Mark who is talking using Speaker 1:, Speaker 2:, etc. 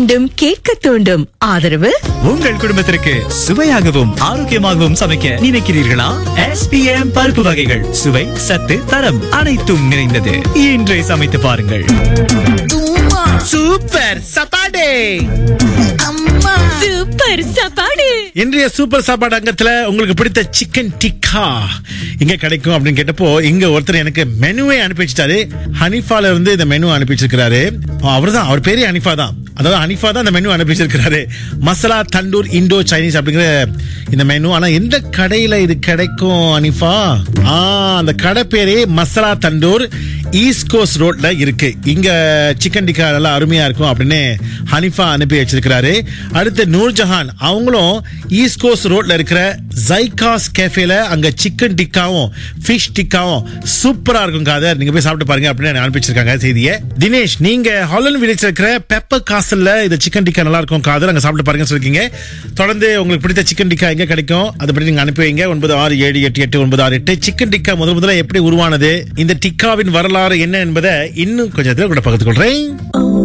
Speaker 1: மீண்டும் கேட்க தூண்டும் ஆதரவு
Speaker 2: உங்கள் குடும்பத்திற்கு சுவையாகவும் ஆரோக்கியமாகவும் சமைக்க நினைக்கிறீர்களா எஸ்பிஎம் பருப்பு வகைகள் சுவை சத்து தரம் அனைத்தும் நிறைந்தது இன்றே சமைத்து பாருங்கள் சூப்பர் சப்பாடே
Speaker 1: சூப்பர் சாப்பாடு
Speaker 3: இன்றைய சூப்பர் சாப்பாடு அங்கத்துல உங்களுக்கு பிடித்த சிக்கன் டிக்கா எங்க கிடைக்கும் அப்படின்னு கேட்டப்போ இங்க ஒருத்தர் எனக்கு மெனுவை அனுப்பி வச்சுட்டாரு ஹனிஃபால இருந்து இந்த மெனு அனுப்பி வச்சிருக்காரு அவர்தான் அவர் பேரே ஹனிஃபா தான் அதாவது ஹனிஃபா தான் இந்த மெனு அனுப்பி வச்சிருக்காரு மசாலா தண்டூர் இண்டோ சைனீஸ் அப்படிங்கிற இந்த மெனு ஆனா எந்த கடையில இது கிடைக்கும் ஹனிஃபா ஆ அந்த கடை பேரே மசாலா தண்டூர் ஈஸ்ட் கோஸ்ட் ரோட்ல இருக்கு இங்க சிக்கன் டிக்கா நல்லா அருமையா இருக்கும் அப்படின்னு ஹனிஃபா அனுப்பி வச்சிருக்கிறாரு அடுத்து நூர்ஜஹான் அவங்களும் ஈஸ்ட் கோஸ்ட் ரோட்ல இருக்கிற ஜைகாஸ் கேஃபேல அங்க சிக்கன் டிக்காவும் ஃபிஷ் டிக்காவும் சூப்பரா இருக்கும் காதர் நீங்க போய் சாப்பிட்டு பாருங்க அப்படின்னு அனுப்பி வச்சிருக்காங்க செய்தியை தினேஷ் நீங்க ஹாலன் வில்லேஜ் இருக்கிற பெப்பர் காசல்ல இந்த சிக்கன் டிக்கா நல்லா இருக்கும் காதர் அங்க சாப்பிட்டு பாருங்க சொல்லிருக்கீங்க தொடர்ந்து உங்களுக்கு பிடித்த சிக்கன் டிக்கா எங்க கிடைக்கும் அதை பற்றி நீங்க அனுப்பி வைங்க ஒன்பது ஆறு ஏழு எட்டு எட்டு ஒன்பது ஆறு எட்டு சிக்கன் டிக்கா முதல் முதல்ல எப்படி உருவானது இந்த டிக்காவின் வரலாறு என்ன என்பதை இன்னும் கொஞ்சம் கூட பகிர்ந்து கொள்றேன்